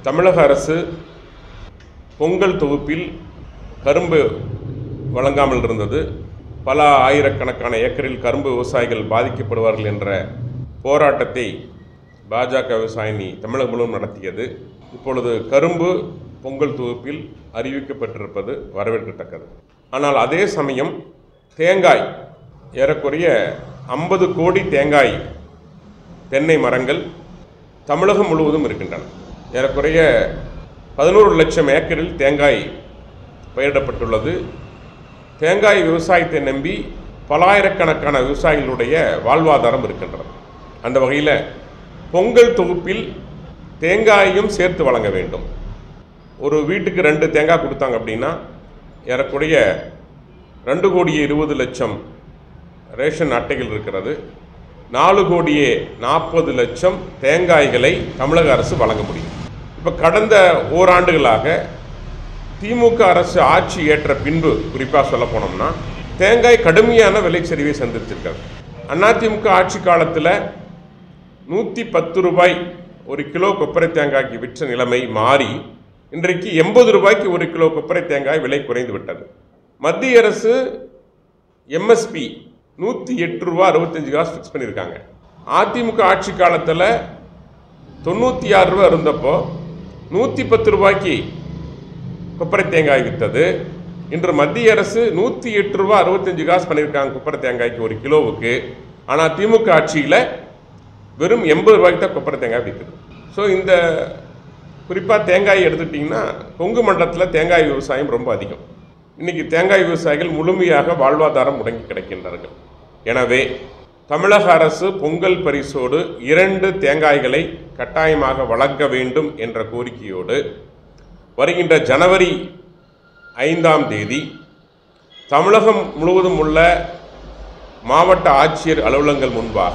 தமிழக அரசு பொங்கல் தொகுப்பில் கரும்பு வழங்காமல் இருந்தது பல ஆயிரக்கணக்கான ஏக்கரில் கரும்பு விவசாயிகள் பாதிக்கப்படுவார்கள் என்ற போராட்டத்தை பாஜக விவசாயினி தமிழகம் முழுவதும் நடத்தியது இப்பொழுது கரும்பு பொங்கல் தொகுப்பில் அறிவிக்கப்பட்டிருப்பது வரவேற்கத்தக்கது ஆனால் அதே சமயம் தேங்காய் ஏறக்குறைய ஐம்பது கோடி தேங்காய் தென்னை மரங்கள் தமிழகம் முழுவதும் இருக்கின்றன ஏறக்குறைய பதினோரு லட்சம் ஏக்கரில் தேங்காய் பயிரிடப்பட்டுள்ளது தேங்காய் விவசாயத்தை நம்பி பலாயிரக்கணக்கான விவசாயிகளுடைய வாழ்வாதாரம் இருக்கின்றது அந்த வகையில் பொங்கல் தொகுப்பில் தேங்காயையும் சேர்த்து வழங்க வேண்டும் ஒரு வீட்டுக்கு ரெண்டு தேங்காய் கொடுத்தாங்க அப்படின்னா ஏறக்குறைய ரெண்டு கோடியே இருபது லட்சம் ரேஷன் அட்டைகள் இருக்கிறது நாலு கோடியே நாற்பது லட்சம் தேங்காய்களை தமிழக அரசு வழங்க முடியும் இப்போ கடந்த ஓராண்டுகளாக திமுக அரசு ஆட்சி ஏற்ற பின்பு குறிப்பாக சொல்ல போனோம்னா தேங்காய் கடுமையான விலைச்சரிவை சந்திச்சிருக்காரு அதிமுக ஆட்சி காலத்தில் நூற்றி பத்து ரூபாய் ஒரு கிலோ கொப்பரை தேங்காய்க்கு விற்ற நிலைமை மாறி இன்றைக்கு எண்பது ரூபாய்க்கு ஒரு கிலோ கொப்பரை தேங்காய் விலை குறைந்து விட்டது மத்திய அரசு எம்எஸ்பி நூற்றி எட்டு ரூபா அறுபத்தஞ்சு காசு ஃபிக்ஸ் பண்ணியிருக்காங்க அதிமுக ஆட்சி காலத்தில் தொண்ணூற்றி ஆறு ரூபா இருந்தப்போ நூற்றி பத்து ரூபாய்க்கு கொப்பரை தேங்காய் விற்றது இன்று மத்திய அரசு நூற்றி எட்டு ரூபா அறுபத்தஞ்சு காசு பண்ணியிருக்காங்க கொப்பரை தேங்காய்க்கு ஒரு கிலோவுக்கு ஆனால் திமுக ஆட்சியில் வெறும் எண்பது ரூபாய்க்கு தான் கொப்பரை தேங்காய் விற்குது ஸோ இந்த குறிப்பாக தேங்காய் எடுத்துட்டிங்கன்னா கொங்கு மண்டலத்தில் தேங்காய் விவசாயம் ரொம்ப அதிகம் இன்னைக்கு தேங்காய் விவசாயிகள் முழுமையாக வாழ்வாதாரம் முடங்கி கிடக்கின்றார்கள் எனவே தமிழக அரசு பொங்கல் பரிசோடு இரண்டு தேங்காய்களை கட்டாயமாக வழங்க வேண்டும் என்ற கோரிக்கையோடு வருகின்ற ஜனவரி ஐந்தாம் தேதி தமிழகம் முழுவதும் உள்ள மாவட்ட ஆட்சியர் அலுவலகங்கள் முன்பாக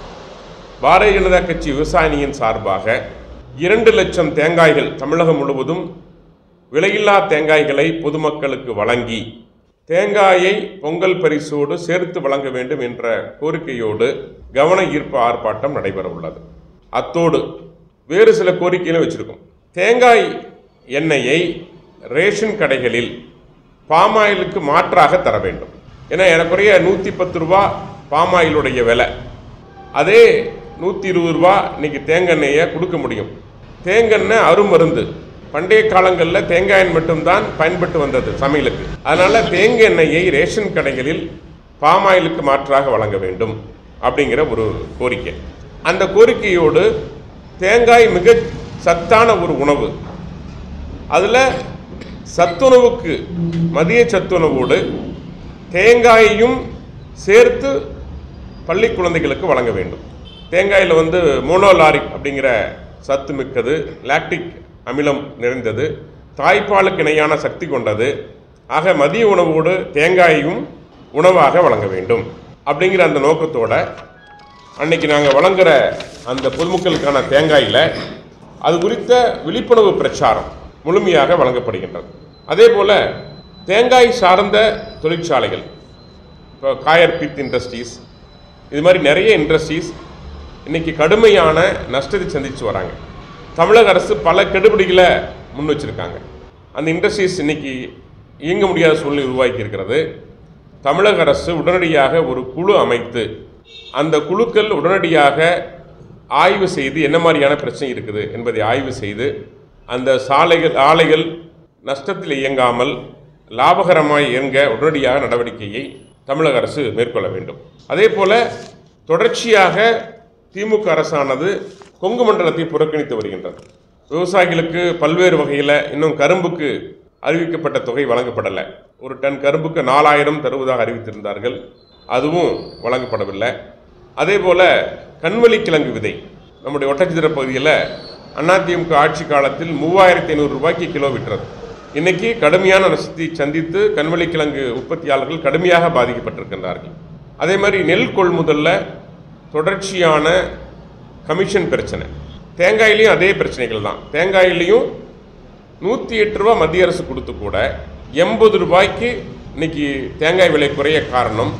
பாரதிய ஜனதா கட்சி விவசாயினியின் சார்பாக இரண்டு லட்சம் தேங்காய்கள் தமிழகம் முழுவதும் விலையில்லா தேங்காய்களை பொதுமக்களுக்கு வழங்கி தேங்காயை பொங்கல் பரிசோடு சேர்த்து வழங்க வேண்டும் என்ற கோரிக்கையோடு கவன ஈர்ப்பு ஆர்ப்பாட்டம் நடைபெற உள்ளது அத்தோடு வேறு சில கோரிக்கைகளும் வச்சிருக்கோம் தேங்காய் எண்ணெயை ரேஷன் கடைகளில் பாமாயிலுக்கு மாற்றாக தர வேண்டும் ஏன்னா எனக்குறைய நூற்றி பத்து ரூபா பாமாயிலுடைய விலை அதே நூற்றி இருபது ரூபா இன்னைக்கு தேங்காய் கொடுக்க முடியும் தேங்காய் அருமருந்து பண்டைய காலங்களில் தேங்காய் எண்ணெய் மட்டும்தான் பயன்பட்டு வந்தது சமையலுக்கு அதனால தேங்காய் எண்ணெயை ரேஷன் கடைகளில் பாமாயிலுக்கு மாற்றாக வழங்க வேண்டும் அப்படிங்கிற ஒரு கோரிக்கை அந்த கோரிக்கையோடு தேங்காய் மிக சத்தான ஒரு உணவு அதில் சத்துணவுக்கு மதிய சத்துணவோடு தேங்காயையும் சேர்த்து பள்ளி குழந்தைகளுக்கு வழங்க வேண்டும் தேங்காயில் வந்து மோனோலாரிக் அப்படிங்கிற சத்து மிக்கது லாக்டிக் அமிலம் நிறைந்தது தாய்ப்பாலுக்கு இணையான சக்தி கொண்டது ஆக மதிய உணவோடு தேங்காயையும் உணவாக வழங்க வேண்டும் அப்படிங்கிற அந்த நோக்கத்தோட அன்னைக்கு நாங்கள் வழங்குற அந்த பொதுமக்களுக்கான தேங்காயில் அது குறித்த விழிப்புணர்வு பிரச்சாரம் முழுமையாக வழங்கப்படுகின்றது அதே போல் தேங்காய் சார்ந்த தொழிற்சாலைகள் இப்போ காயர் பித் இண்டஸ்ட்ரீஸ் இது மாதிரி நிறைய இண்டஸ்ட்ரீஸ் இன்னைக்கு கடுமையான நஷ்டத்தை சந்தித்து வராங்க தமிழக அரசு பல கெடுபிடிகளை முன் வச்சிருக்காங்க அந்த இண்டஸ்ட்ரீஸ் இன்னைக்கு இயங்க முடியாத சூழ்நிலை உருவாக்கி இருக்கிறது தமிழக அரசு உடனடியாக ஒரு குழு அமைத்து அந்த குழுக்கள் உடனடியாக ஆய்வு செய்து என்ன மாதிரியான பிரச்சனை இருக்குது என்பதை ஆய்வு செய்து அந்த சாலைகள் ஆலைகள் நஷ்டத்தில் இயங்காமல் லாபகரமாய் இயங்க உடனடியாக நடவடிக்கையை தமிழக அரசு மேற்கொள்ள வேண்டும் அதே போல தொடர்ச்சியாக திமுக அரசானது கொங்கு மண்டலத்தை புறக்கணித்து வருகின்றது விவசாயிகளுக்கு பல்வேறு வகையில் இன்னும் கரும்புக்கு அறிவிக்கப்பட்ட தொகை வழங்கப்படலை ஒரு டன் கரும்புக்கு நாலாயிரம் தருவதாக அறிவித்திருந்தார்கள் அதுவும் வழங்கப்படவில்லை அதே போல் கண்வழி கிழங்கு விதை நம்முடைய ஒட்டச்சித்திர பகுதியில் அதிமுக ஆட்சி காலத்தில் மூவாயிரத்தி ஐநூறு ரூபாய்க்கு கிலோ விற்றது இன்னைக்கு கடுமையான நஷ்டத்தை சந்தித்து கண்வழி கிழங்கு உற்பத்தியாளர்கள் கடுமையாக பாதிக்கப்பட்டிருக்கின்றார்கள் அதே மாதிரி நெல் கொள்முதலில் தொடர்ச்சியான கமிஷன் பிரச்சனை தேங்காயிலையும் அதே பிரச்சனைகள் தான் தேங்காயிலையும் நூற்றி எட்டு ரூபா மத்திய அரசு கொடுத்து கூட எண்பது ரூபாய்க்கு இன்னைக்கு தேங்காய் விலை குறைய காரணம்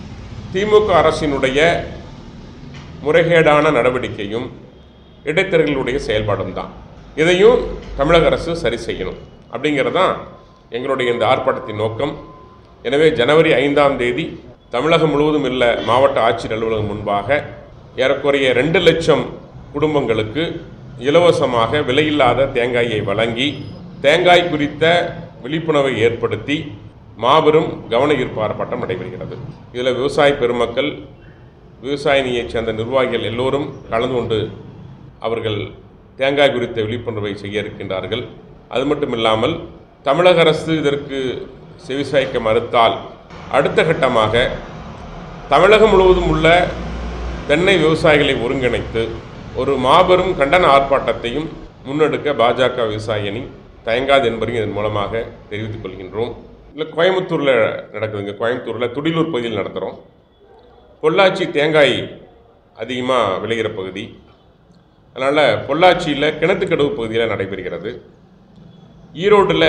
திமுக அரசினுடைய முறைகேடான நடவடிக்கையும் இடைத்தரகர்களுடைய செயல்பாடும் தான் இதையும் தமிழக அரசு சரி செய்யணும் அப்படிங்கிறது தான் எங்களுடைய இந்த ஆர்ப்பாட்டத்தின் நோக்கம் எனவே ஜனவரி ஐந்தாம் தேதி தமிழகம் முழுவதும் உள்ள மாவட்ட ஆட்சியர் அலுவலகம் முன்பாக ஏறக்குறைய ரெண்டு லட்சம் குடும்பங்களுக்கு இலவசமாக விலையில்லாத தேங்காயை வழங்கி தேங்காய் குறித்த விழிப்புணர்வை ஏற்படுத்தி மாபெரும் கவன ஈர்ப்பு ஆர்ப்பாட்டம் நடைபெறுகிறது இதில் விவசாய பெருமக்கள் விவசாயினியைச் சேர்ந்த நிர்வாகிகள் எல்லோரும் கலந்து கொண்டு அவர்கள் தேங்காய் குறித்த விழிப்புணர்வை செய்ய இருக்கின்றார்கள் அது மட்டும் இல்லாமல் தமிழக அரசு இதற்கு செவிசாய்க்க மறுத்தால் அடுத்த கட்டமாக தமிழகம் முழுவதும் உள்ள தென்னை விவசாயிகளை ஒருங்கிணைத்து ஒரு மாபெரும் கண்டன ஆர்ப்பாட்டத்தையும் முன்னெடுக்க பாஜக விவசாய அணி தயங்காது என்பதையும் இதன் மூலமாக தெரிவித்துக் கொள்கின்றோம் இல்லை கோயம்புத்தூரில் நடக்குதுங்க கோயம்புத்தூரில் துடிலூர் பகுதியில் நடத்துகிறோம் பொள்ளாச்சி தேங்காய் அதிகமாக விளைகிற பகுதி அதனால் பொள்ளாச்சியில் கிணத்துக்கடவு பகுதியில் நடைபெறுகிறது ஈரோட்டில்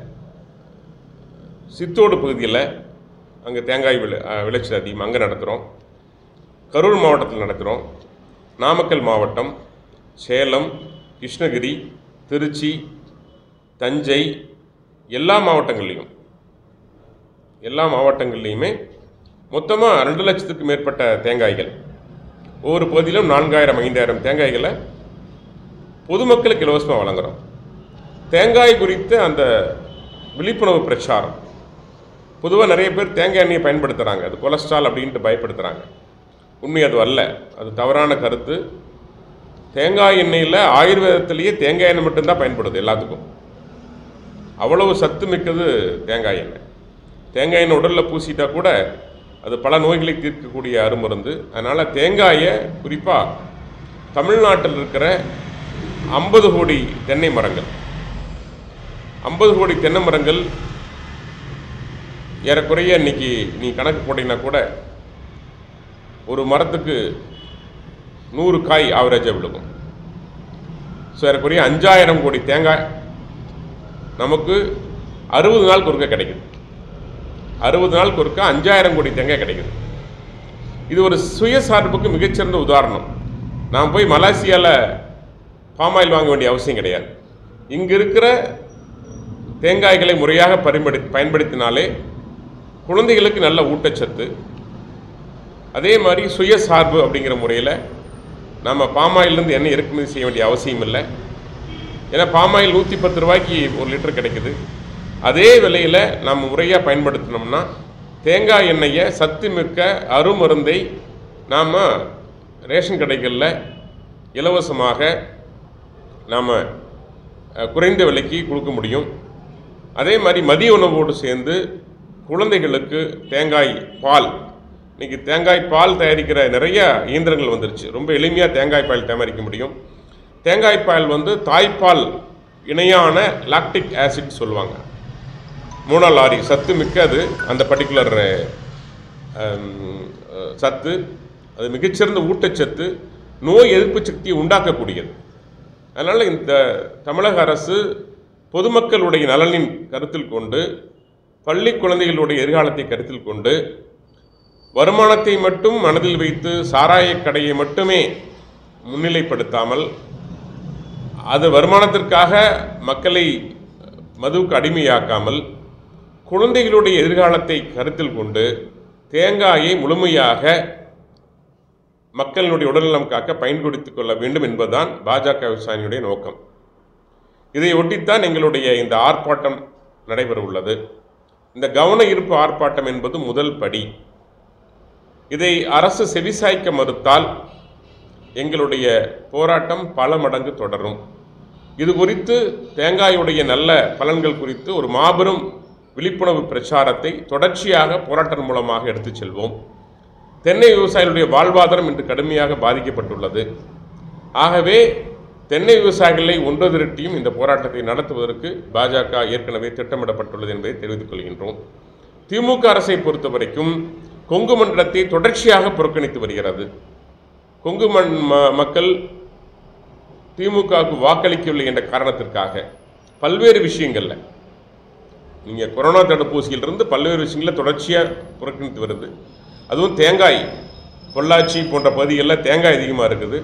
சித்தோடு பகுதியில் அங்கே தேங்காய் விளை அஹ், விளைச்சல் அதிகமாக அங்கே நடத்துகிறோம் கரூர் மாவட்டத்தில் நடத்துகிறோம் நாமக்கல் மாவட்டம் சேலம் கிருஷ்ணகிரி திருச்சி தஞ்சை எல்லா மாவட்டங்கள்லேயும் எல்லா மாவட்டங்கள்லேயுமே மொத்தமாக ரெண்டு லட்சத்துக்கு மேற்பட்ட தேங்காய்கள் ஒவ்வொரு பகுதியிலும் நான்காயிரம் ஐந்தாயிரம் தேங்காய்களை பொதுமக்களுக்கு இலவசமாக வழங்குகிறோம் தேங்காய் குறித்த அந்த விழிப்புணர்வு பிரச்சாரம் பொதுவாக நிறைய பேர் தேங்காய் எண்ணெயை பயன்படுத்துகிறாங்க அது கொலஸ்ட்ரால் அப்படின்ட்டு பயப்படுத்துகிறாங்க உண்மை அது அல்ல அது தவறான கருத்து தேங்காய் எண்ணெயில் ஆயுர்வேதத்திலேயே தேங்காய் எண்ணெய் மட்டும்தான் பயன்படுது எல்லாத்துக்கும் அவ்வளவு சத்து மிக்கது தேங்காய் எண்ணெய் தேங்காய் எண்ணெய் உடலில் பூசிட்டா கூட அது பல நோய்களை தீர்க்கக்கூடிய அருமருந்து அதனால் தேங்காயை குறிப்பாக தமிழ்நாட்டில் இருக்கிற ஐம்பது கோடி தென்னை மரங்கள் ஐம்பது கோடி தென்னை மரங்கள் ஏறக்குறைய இன்னைக்கு நீ கணக்கு போட்டீங்கன்னா கூட ஒரு மரத்துக்கு நூறு காய் ஆவரேஜாக விழுகும் ஸோ ஏறக்குறைய அஞ்சாயிரம் கோடி தேங்காய் நமக்கு அறுபது நாள் ஒருக்க கிடைக்குது அறுபது நாள் ஒருக்க அஞ்சாயிரம் கோடி தேங்காய் கிடைக்குது இது ஒரு சுயசார்புக்கு மிகச்சிறந்த உதாரணம் நான் போய் மலேசியாவில் பாமாயில் வாங்க வேண்டிய அவசியம் கிடையாது இங்கே இருக்கிற தேங்காய்களை முறையாக பயன்படு பயன்படுத்தினாலே குழந்தைகளுக்கு நல்ல ஊட்டச்சத்து அதே மாதிரி சுயசார்பு அப்படிங்கிற முறையில் நம்ம பாமாயிலிருந்து எண்ணெய் இறக்குமதி செய்ய வேண்டிய அவசியம் இல்லை ஏன்னா பாமாயில் நூற்றி பத்து ரூபாய்க்கு ஒரு லிட்டர் கிடைக்குது அதே விலையில் நம்ம முறையாக பயன்படுத்தினோம்னா தேங்காய் எண்ணெயை சத்து மிக்க அருமருந்தை நாம் ரேஷன் கடைகளில் இலவசமாக நாம் குறைந்த விலைக்கு கொடுக்க முடியும் அதே மாதிரி மதிய உணவோடு சேர்ந்து குழந்தைகளுக்கு தேங்காய் பால் இன்னைக்கு தேங்காய் பால் தயாரிக்கிற நிறைய இயந்திரங்கள் வந்துருச்சு ரொம்ப எளிமையாக தேங்காய் பால் தயாரிக்க முடியும் தேங்காய் பால் வந்து தாய்ப்பால் இணையான லாக்டிக் ஆசிட் சொல்லுவாங்க மூணாலாரி சத்து மிக்க அது அந்த பர்டிகுலர் சத்து அது மிகச்சிறந்த ஊட்டச்சத்து நோய் எதிர்ப்பு சக்தியை உண்டாக்கக்கூடியது அதனால் இந்த தமிழக அரசு பொதுமக்களுடைய நலனின் கருத்தில் கொண்டு பள்ளி குழந்தைகளுடைய எதிர்காலத்தை கருத்தில் கொண்டு வருமானத்தை மட்டும் மனதில் வைத்து சாராயக் கடையை மட்டுமே முன்னிலைப்படுத்தாமல் அது வருமானத்திற்காக மக்களை மதுவுக்கு அடிமையாக்காமல் குழந்தைகளுடைய எதிர்காலத்தை கருத்தில் கொண்டு தேங்காயை முழுமையாக மக்களினுடைய உடல்நலம் காக்க பயன்படுத்திக் கொள்ள வேண்டும் என்பதுதான் பாஜக விவசாயினுடைய நோக்கம் இதை ஒட்டித்தான் எங்களுடைய இந்த ஆர்ப்பாட்டம் நடைபெற உள்ளது இந்த கவன ஈர்ப்பு ஆர்ப்பாட்டம் என்பது முதல் படி இதை அரசு செவிசாய்க்க மறுத்தால் எங்களுடைய போராட்டம் பல மடங்கு தொடரும் இது குறித்து தேங்காயுடைய நல்ல பலன்கள் குறித்து ஒரு மாபெரும் விழிப்புணர்வு பிரச்சாரத்தை தொடர்ச்சியாக போராட்டம் மூலமாக எடுத்துச் செல்வோம் தென்னை விவசாயிகளுடைய வாழ்வாதாரம் இன்று கடுமையாக பாதிக்கப்பட்டுள்ளது ஆகவே தென்னை விவசாயிகளை ஒன்று திரட்டியும் இந்த போராட்டத்தை நடத்துவதற்கு பாஜக ஏற்கனவே திட்டமிடப்பட்டுள்ளது என்பதை தெரிவித்துக் கொள்கின்றோம் திமுக அரசை பொறுத்த வரைக்கும் கொங்கு மண்டலத்தை தொடர்ச்சியாக புறக்கணித்து வருகிறது கொங்கு மண் ம- மக்கள் திமுகவுக்கு வாக்களிக்கவில்லை என்ற காரணத்திற்காக பல்வேறு விஷயங்களில் நீங்கள் கொரோனா தடுப்பூசியிலிருந்து பல்வேறு விஷயங்களை தொடர்ச்சியாக புறக்கணித்து வருது அதுவும் தேங்காய் பொள்ளாச்சி போன்ற பகுதிகளில் தேங்காய் அதிகமாக இருக்குது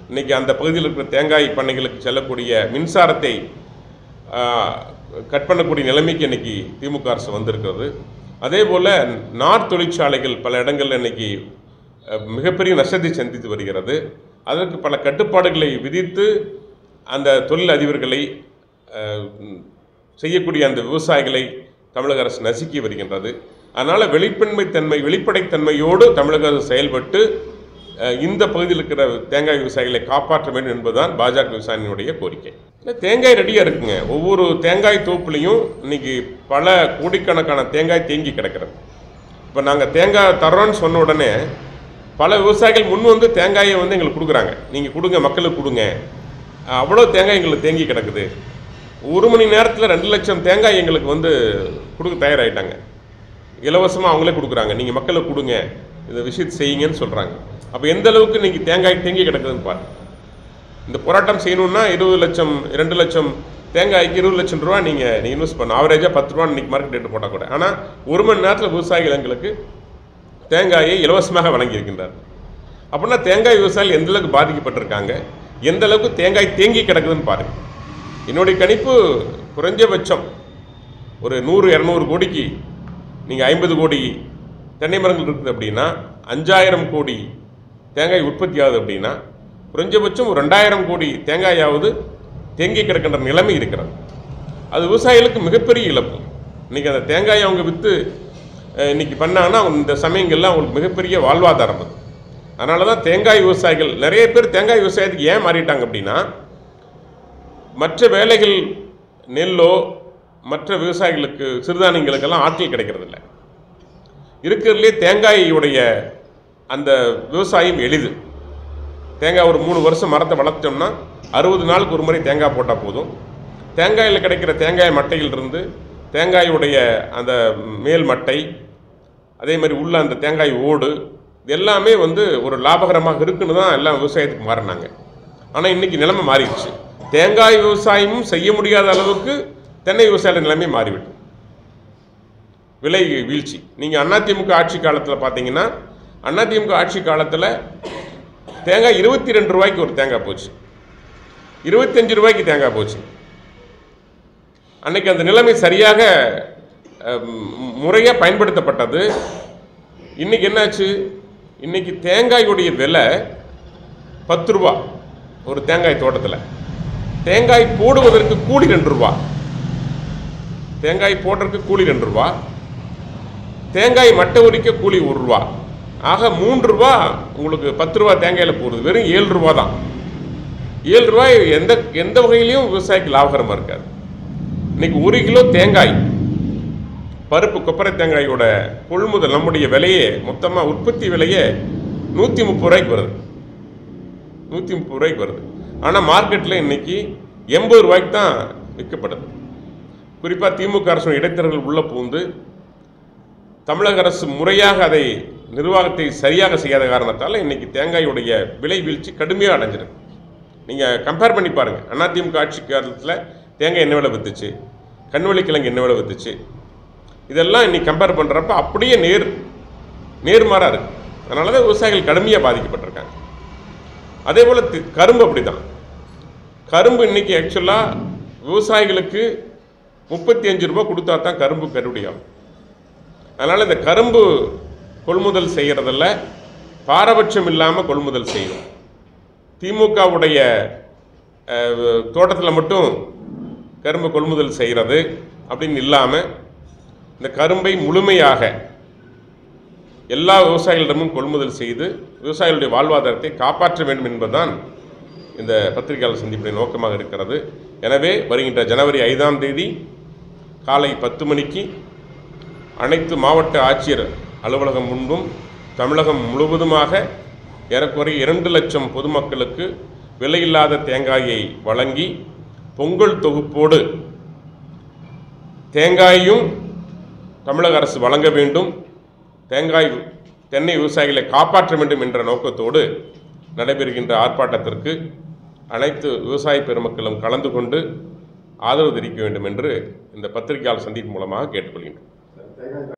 இன்னைக்கு அந்த பகுதியில் இருக்கிற தேங்காய் பண்ணைகளுக்கு செல்லக்கூடிய மின்சாரத்தை ஆ, கட் பண்ணக்கூடிய நிலைமைக்கு இன்னைக்கு திமுக அரசு வந்திருக்கிறது அதே போல் நார் தொழிற்சாலைகள் பல இடங்களில் இன்னைக்கு அ, மிகப்பெரிய நஷ்டத்தை சந்தித்து வருகிறது அதற்கு பல கட்டுப்பாடுகளை விதித்து அந்த தொழில் அதிபர்களை அ, ம், செய்யக்கூடிய அந்த விவசாயிகளை தமிழக அரசு நசுக்கி வருகின்றது அதனால் வெளிப்பன்மைத்தன்மை வெளிப்படைத்தன்மையோடு தமிழக அரசு செயல்பட்டு அஹ், இந்த பகுதியில் இருக்கிற தேங்காய் விவசாயிகளை காப்பாற்ற வேண்டும் என்பதுதான் பாஜக விவசாயினுடைய கோரிக்கை இல்ல, தேங்காய் ரெடியாக இருக்குங்க ஒவ்வொரு தேங்காய் தோப்புலையும் இன்னைக்கு பல கோடிக்கணக்கான தேங்காய் தேங்கி கிடக்கிறது இப்போ நாங்கள் தேங்காய் தர்றோம்னு சொன்ன உடனே பல விவசாயிகள் முன் வந்து தேங்காயை வந்து எங்களுக்கு கொடுக்குறாங்க நீங்கள் கொடுங்க மக்களுக்கு கொடுங்க அவ்வளோ தேங்காய் எங்களுக்கு தேங்கி கிடக்குது ஒரு மணி நேரத்தில் ரெண்டு லட்சம் தேங்காய் எங்களுக்கு வந்து கொடுக்க தயாராகிட்டாங்க இலவசமாக அவங்களே கொடுக்குறாங்க நீங்கள் மக்களுக்கு கொடுங்க இந்த விஷயத்தை செய்யுங்கன்னு சொல்கிறாங்க அப்போ எந்த அளவுக்கு நீங்கள் தேங்காய் தேங்கி கிடக்குதுன்னு பாருங்க இந்த போராட்டம் செய்யணும்னா இருபது லட்சம் ரெண்டு லட்சம் தேங்காய்க்கு இருபது லட்சம் ரூபா நீங்கள் நீங்கள் இன்வெஸ்ட் பண்ண ஆவரேஜாக பத்து ரூபா இன்னைக்கு மார்க்கெட் ரேட்டு போட்டால் கூட ஆனால் ஒரு மணி நேரத்தில் விவசாயிகள் எங்களுக்கு தேங்காயை இலவசமாக வழங்கியிருக்கின்றார் அப்படின்னா தேங்காய் விவசாயிகள் எந்த அளவுக்கு பாதிக்கப்பட்டிருக்காங்க எந்த அளவுக்கு தேங்காய் தேங்கி கிடக்குதுன்னு பாருங்க என்னுடைய கணிப்பு குறைஞ்சபட்சம் ஒரு நூறு இரநூறு கோடிக்கு நீங்கள் ஐம்பது கோடி தென்னை மரங்கள் இருக்குது அப்படின்னா அஞ்சாயிரம் கோடி தேங்காய் உற்பத்தி ஆகுது அப்படின்னா குறைஞ்சபட்சம் ஒரு ரெண்டாயிரம் கோடி தேங்காயாவது தேங்கி கிடக்கின்ற நிலைமை இருக்கிறது அது விவசாயிகளுக்கு மிகப்பெரிய இழப்பு இன்றைக்கி அந்த தேங்காயை அவங்க விற்று இன்னைக்கு பண்ணாங்கன்னா அவங்க இந்த சமயங்கள்லாம் அவங்களுக்கு மிகப்பெரிய வாழ்வாதாரம் அது அதனால தான் தேங்காய் விவசாயிகள் நிறைய பேர் தேங்காய் விவசாயத்துக்கு ஏன் மாறிட்டாங்க அப்படின்னா மற்ற வேலைகள் நெல்லோ மற்ற விவசாயிகளுக்கு சிறுதானியங்களுக்கெல்லாம் ஆட்கள் கிடைக்கிறதில்ல இருக்கிறதுலே தேங்காயுடைய அந்த விவசாயம் எளிது தேங்காய் ஒரு மூணு வருஷம் மரத்தை வளர்த்தோம்னா அறுபது நாளுக்கு ஒரு முறை தேங்காய் போட்டால் போதும் தேங்காயில் கிடைக்கிற தேங்காய் மட்டையிலிருந்து தேங்காயுடைய அந்த மேல் மட்டை அதே மாதிரி உள்ள அந்த தேங்காய் ஓடு இது எல்லாமே வந்து ஒரு லாபகரமாக இருக்குன்னு தான் எல்லாம் விவசாயத்துக்கு மாறினாங்க ஆனால் இன்னைக்கு நிலைமை மாறிடுச்சு தேங்காய் விவசாயமும் செய்ய முடியாத அளவுக்கு தென்னை விவசாய நிலைமை மாறிவிட்டு விலை வீழ்ச்சி நீங்கள் அதிமுக ஆட்சி காலத்தில் பார்த்தீங்கன்னா அதிமுக ஆட்சி காலத்தில் தேங்காய் இருபத்தி ரெண்டு ரூபாய்க்கு ஒரு தேங்காய் போச்சு இருபத்தஞ்சு ரூபாய்க்கு தேங்காய் போச்சு அன்னைக்கு அந்த நிலைமை சரியாக முறையாக பயன்படுத்தப்பட்டது இன்னைக்கு என்னாச்சு இன்னைக்கு தேங்காயுடைய விலை பத்து ரூபா ஒரு தேங்காய் தோட்டத்தில் தேங்காய் போடுவதற்கு கூலி ரெண்டு ரூபா தேங்காய் போடுறதுக்கு கூலி ரெண்டு ரூபா தேங்காய் மட்டை உரிக்க கூலி ஒரு ரூபா ஆக மூன்று ரூபா உங்களுக்கு பத்து ரூபா தேங்காயில் போடுது வெறும் ஏழு ரூபா தான் ஏழு ரூபாய் எந்த எந்த வகையிலையும் விவசாயிக்கு லாபகரமாக இருக்காது இன்னைக்கு ஒரு கிலோ தேங்காய் பருப்பு கொப்பரை தேங்காயோட கொள்முதல் நம்முடைய விலையே மொத்தமாக உற்பத்தி விலையே நூற்றி முப்பது ரூபாய்க்கு வருது நூற்றி முப்பது ரூபாய்க்கு வருது ஆனால் மார்க்கெட்டில் இன்னைக்கு எண்பது ரூபாய்க்கு தான் விற்கப்படுது குறிப்பாக திமுக அரசு இடைத்தரகர்கள் உள்ள பூந்து தமிழக அரசு முறையாக அதை நிர்வாகத்தை சரியாக செய்யாத காரணத்தால் இன்னைக்கு தேங்காயுடைய விலை வீழ்ச்சி கடுமையாக அடைஞ்சிருக்கு நீங்கள் கம்பேர் பண்ணி பாருங்கள் அதிமுக ஆட்சி காலத்தில் தேங்காய் என்ன விலை வித்துச்சு கண்வழி கிழங்கு என்ன விலை வித்துச்சு இதெல்லாம் இன்னைக்கு கம்பேர் பண்ணுறப்ப அப்படியே நேர் நேர்மாறாக இருக்குது அதனால தான் விவசாயிகள் கடுமையாக பாதிக்கப்பட்டிருக்காங்க அதே போல் கரும்பு அப்படி தான் கரும்பு இன்னைக்கு ஆக்சுவலாக விவசாயிகளுக்கு முப்பத்தி அஞ்சு ரூபாய் கொடுத்தா தான் கரும்பு கருவடியாகும் அதனால் இந்த கரும்பு கொள்முதல் செய்கிறதில்ல பாரபட்சம் இல்லாமல் கொள்முதல் செய்யணும் திமுகவுடைய தோட்டத்தில் மட்டும் கரும்பு கொள்முதல் செய்கிறது அப்படின்னு இல்லாமல் இந்த கரும்பை முழுமையாக எல்லா விவசாயிகளிடமும் கொள்முதல் செய்து விவசாயிகளுடைய வாழ்வாதாரத்தை காப்பாற்ற வேண்டும் என்பதுதான் இந்த பத்திரிகையாளர் சந்திப்புடைய நோக்கமாக இருக்கிறது எனவே வருகின்ற ஜனவரி ஐந்தாம் தேதி காலை பத்து மணிக்கு அனைத்து மாவட்ட ஆட்சியர் அலுவலகம் முன்பும் தமிழகம் முழுவதுமாக ஏறக்குறைய இரண்டு லட்சம் பொதுமக்களுக்கு விலையில்லாத தேங்காயை வழங்கி பொங்கல் தொகுப்போடு தேங்காயையும் தமிழக அரசு வழங்க வேண்டும் தேங்காய் தென்னை விவசாயிகளை காப்பாற்ற வேண்டும் என்ற நோக்கத்தோடு நடைபெறுகின்ற ஆர்ப்பாட்டத்திற்கு அனைத்து விவசாய பெருமக்களும் கலந்து கொண்டு ஆதரவு தெரிவிக்க வேண்டும் என்று இந்த பத்திரிகையாளர் சந்திப்பு மூலமாக கேட்டுக்கொள்கின்றோம் தேங்காய்